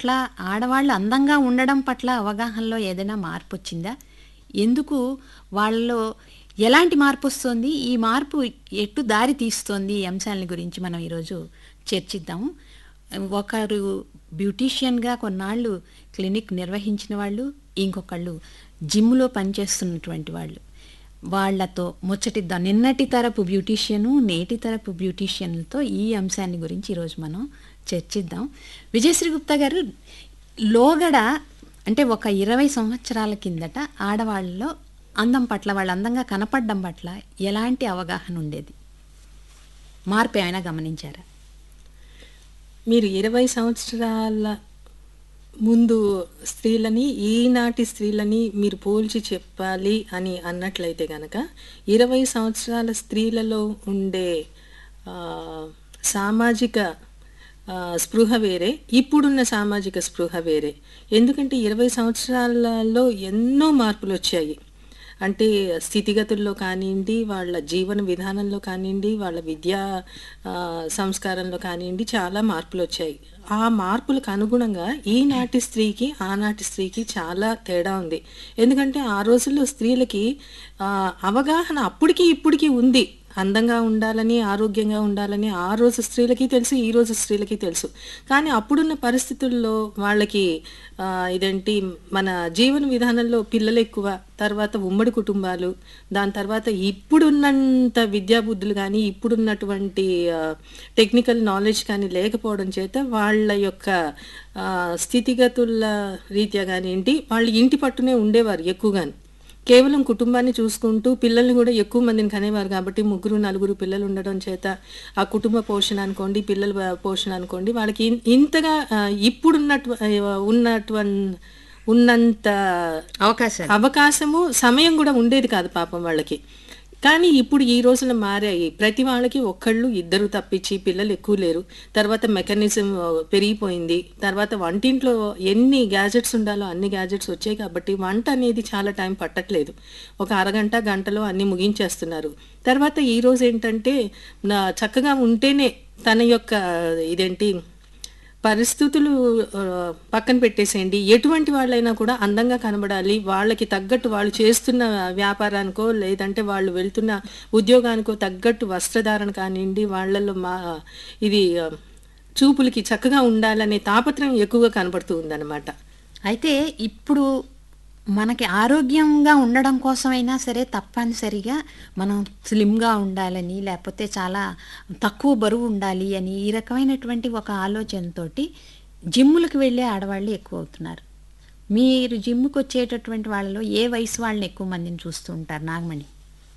పట్ల ఆడవాళ్ళు అందంగా ఉండడం పట్ల అవగాహనలో ఏదైనా మార్పు వచ్చిందా ఎందుకు వాళ్ళలో ఎలాంటి మార్పు వస్తుంది ఈ మార్పు ఎటు దారి తీస్తోంది ఈ అంశాల గురించి మనం ఈరోజు చర్చిద్దాము ఒకరు బ్యూటీషియన్గా కొన్నాళ్ళు క్లినిక్ నిర్వహించిన వాళ్ళు ఇంకొకళ్ళు జిమ్లో పనిచేస్తున్నటువంటి వాళ్ళు వాళ్లతో ముచ్చటిద్దాం నిన్నటి తరపు బ్యూటీషియను నేటి తరపు బ్యూటీషియన్లతో ఈ అంశాన్ని గురించి ఈరోజు మనం చర్చిద్దాం విజయశ్రీ గుప్తా గారు లోగడ అంటే ఒక ఇరవై సంవత్సరాల కిందట ఆడవాళ్ళలో అందం పట్ల వాళ్ళు అందంగా కనపడడం పట్ల ఎలాంటి అవగాహన ఉండేది మార్పు ఏమైనా గమనించారా మీరు ఇరవై సంవత్సరాల ముందు స్త్రీలని ఈనాటి స్త్రీలని మీరు పోల్చి చెప్పాలి అని అన్నట్లయితే గనక ఇరవై సంవత్సరాల స్త్రీలలో ఉండే ఆ, సామాజిక ఆ, స్పృహ వేరే ఇప్పుడున్న సామాజిక స్పృహ వేరే ఎందుకంటే ఇరవై సంవత్సరాలలో ఎన్నో మార్పులు వచ్చాయి అంటే స్థితిగతుల్లో కానివ్వండి వాళ్ళ జీవన విధానంలో కానివ్వండి వాళ్ళ విద్యా ఆ, సంస్కారంలో కానివ్వండి చాలా మార్పులు వచ్చాయి ఆ మార్పులకు అనుగుణంగా ఈనాటి స్త్రీకి ఆనాటి స్త్రీకి చాలా తేడా ఉంది ఎందుకంటే ఆ రోజుల్లో స్త్రీలకి ఆ, అవగాహన అప్పటికి ఇప్పటికీ ఉంది అందంగా ఉండాలని ఆరోగ్యంగా ఉండాలని ఆ రోజు స్త్రీలకి తెలుసు ఈ రోజు స్త్రీలకి తెలుసు కానీ అప్పుడున్న పరిస్థితుల్లో వాళ్ళకి ఆ, ఇదేంటి మన జీవన విధానంలో పిల్లలు ఎక్కువ తర్వాత ఉమ్మడి కుటుంబాలు దాని తర్వాత ఇప్పుడున్నంత విద్యాబుద్ధులు కానీ ఇప్పుడున్నటువంటి ఆ, టెక్నికల్ నాలెడ్జ్ కానీ లేకపోవడం చేత వాళ్ళ యొక్క ఆ, స్థితిగతుల రీత్యా కానివ్వండి వాళ్ళు ఇంటి పట్టునే ఉండేవారు ఎక్కువగాను కేవలం కుటుంబాన్ని చూసుకుంటూ పిల్లల్ని కూడా ఎక్కువ మందిని కనేవారు కాబట్టి ముగ్గురు నలుగురు పిల్లలు ఉండడం చేత ఆ కుటుంబ పోషణ అనుకోండి పిల్లల పోషణ అనుకోండి వాళ్ళకి ఇన్- ఇంతగా ఆ, ఇప్పుడున్నటు ఉన్నటువంటి ఉన్నంత అవకాశాలు అవకాశము సమయం కూడా ఉండేది కాదు పాపం వాళ్ళకి కానీ ఇప్పుడు ఈ రోజున మారాయి ప్రతి వాళ్ళకి ఒక్కళ్ళు ఇద్దరు తప్పించి పిల్లలు ఎక్కువ లేరు తర్వాత మెకానిజం పెరిగిపోయింది తర్వాత వంటింట్లో ఎన్ని గ్యాజెట్స్ ఉండాలో అన్ని గ్యాజెట్స్ వచ్చాయి కాబట్టి వంట అనేది చాలా టైం పట్టట్లేదు ఒక అరగంట గంటలో అన్ని ముగించేస్తున్నారు తర్వాత ఈ రోజు ఏంటంటే నా చక్కగా ఉంటేనే తన యొక్క ఇదేంటి పరిస్థితులు ఆ, పక్కన పెట్టేసేయండి ఎటువంటి వాళ్ళైనా కూడా అందంగా కనబడాలి వాళ్ళకి తగ్గట్టు వాళ్ళు చేస్తున్న వ్యాపారానికో లేదంటే వాళ్ళు వెళ్తున్న ఉద్యోగానికో తగ్గట్టు వస్త్రధారణ కానివ్వండి వాళ్ళల్లో మా ఇది ఆ, చూపులకి చక్కగా ఉండాలనే తాపత్రయం ఎక్కువగా కనబడుతూ ఉందన్నమాట అయితే ఇప్పుడు మనకి ఆరోగ్యంగా ఉండడం కోసమైనా సరే తప్పనిసరిగా మనం స్లిమ్గా ఉండాలని లేకపోతే చాలా తక్కువ బరువు ఉండాలి అని ఈ రకమైనటువంటి ఒక ఆలోచనతోటి జిమ్ములకు వెళ్ళే ఆడవాళ్ళు ఎక్కువ అవుతున్నారు మీరు జిమ్కి వచ్చేటటువంటి వాళ్ళలో ఏ వయసు వాళ్ళని ఎక్కువ మందిని చూస్తూ ఉంటారు నాగమణి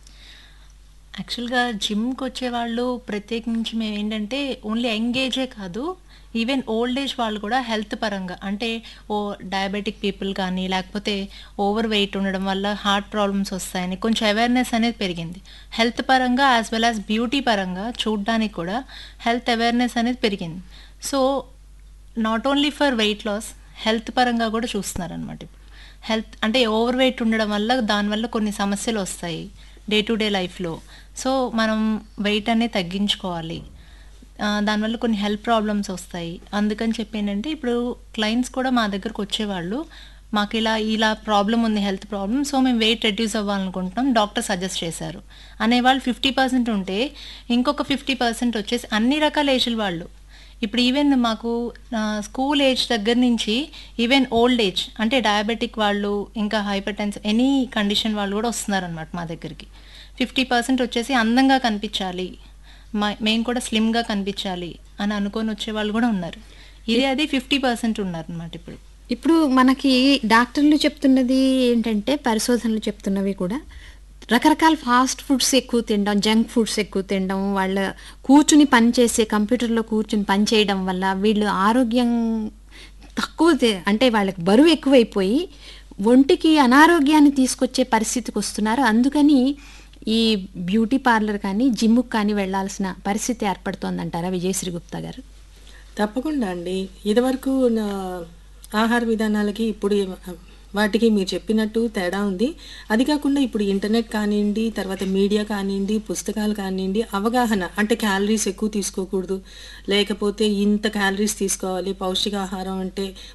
యాక్చువల్గా జిమ్కి వచ్చే వాళ్ళు ప్రత్యేకించి మేము ఏంటంటే ఓన్లీ యంగేజే కాదు ఈవెన్ ఓల్డ్ ఏజ్ వాళ్ళు కూడా హెల్త్ పరంగా అంటే ఓ డయాబెటిక్ పీపుల్ కానీ లేకపోతే ఓవర్ వెయిట్ ఉండడం వల్ల హార్ట్ ప్రాబ్లమ్స్ వస్తాయని కొంచెం అవేర్నెస్ అనేది పెరిగింది హెల్త్ పరంగా యాజ్ వెల్ యాజ్ బ్యూటీ పరంగా చూడడానికి కూడా హెల్త్ అవేర్నెస్ అనేది పెరిగింది so not only for weight loss health పరంగా కూడా చూస్తున్నారు అనమాట ఇప్పుడు హెల్త్ అంటే ఓవర్ వెయిట్ ఉండడం వల్ల దానివల్ల కొన్ని సమస్యలు వస్తాయి డే టు డే లైఫ్లో సో మనం వెయిట్ అనేది తగ్గించుకోవాలి ఆ, దానివల్ల కొన్ని హెల్త్ ప్రాబ్లమ్స్ వస్తాయి అందుకని చెప్పి ఏంటంటే ఇప్పుడు క్లయింట్స్ కూడా మా దగ్గరకు వచ్చేవాళ్ళు మాకు ఇలా ఇలా ప్రాబ్లం ఉంది హెల్త్ ప్రాబ్లం సో మేము వెయిట్ రెడ్యూస్ అవ్వాలనుకుంటున్నాం డాక్టర్ సజెస్ట్ చేశారు అనేవాళ్ళు ఫిఫ్టీ పర్సెంట్ ఉంటే ఇంకొక ఫిఫ్టీ పర్సెంట్ వచ్చేసి అన్ని రకాల ఏజ్ల వాళ్ళు ఇప్పుడు ఈవెన్ మాకు స్కూల్ ఏజ్ దగ్గర నుంచి ఈవెన్ ఓల్డ్ ఏజ్ అంటే డయాబెటిక్ వాళ్ళు ఇంకా హైపర్ టెన్స్ ఎనీ కండిషన్ వాళ్ళు కూడా వస్తున్నారు అనమాట మా దగ్గరికి ఫిఫ్టీ పర్సెంట్ వచ్చేసి అందంగా కనిపించాలి మా మేము కూడా స్లిమ్గా కనిపించాలి అని అనుకొని వచ్చే వాళ్ళు కూడా ఉన్నారు ఇది అది ఫిఫ్టీ పర్సెంట్ ఉన్నారు అనమాట ఇప్పుడు ఇప్పుడు మనకి డాక్టర్లు చెప్తున్నది ఏంటంటే పరిశోధనలు చెప్తున్నవి కూడా రకరకాల ఫాస్ట్ ఫుడ్స్ ఎక్కువ తినడం జంక్ ఫుడ్స్ ఎక్కువ తినడం వాళ్ళ కూర్చుని పనిచేసే కంప్యూటర్లో కూర్చుని పని చేయడం వల్ల వీళ్ళు ఆరోగ్యం తక్కువ తి- అంటే వాళ్ళకి బరువు ఎక్కువైపోయి ఒంటికి అనారోగ్యాన్ని తీసుకొచ్చే పరిస్థితికి వస్తున్నారు అందుకని ఈ బ్యూటీ పార్లర్ కానీ జిమ్కి కానీ వెళ్ళాల్సిన పరిస్థితి ఏర్పడుతోందంటారా విజయశ్రీ గుప్తా గారు తప్పకుండా అండి ఇదివరకు నా ఆహార విధానాలకి ఇప్పుడు ఏమ- వాటికి మీరు చెప్పినట్టు తేడా ఉంది అది కాకుండా ఇప్పుడు ఇంటర్నెట్ కానివ్వండి తర్వాత మీడియా కానివ్వండి పుస్తకాలు కానివ్వండి అవగాహన అంటే క్యాలరీస్ ఎక్కువ తీసుకోకూడదు లేకపోతే ఇంత క్యాలరీస్ తీసుకోవాలి పౌష్టికాహారం అంటే